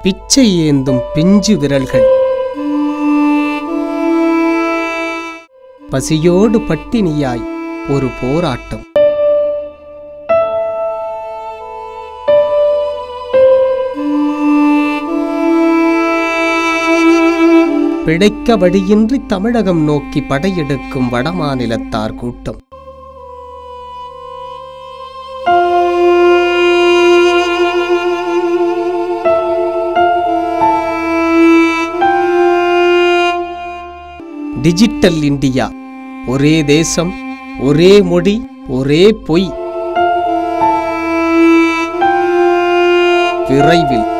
பிச்சை ஏந்தும் பிஞ்சு விரல்கள் பசியோடு பட்டினியாய் ஒரு போராட்டம் பிழைக்க வழியின்றி தமிழகம் நோக்கி படையெடுக்கும் வடமாநிலத்தார் கூட்டம் டிஜிட்டல் இந்தியா ஒரே தேசம் ஒரே மொழி ஒரே பொய் விரைவில்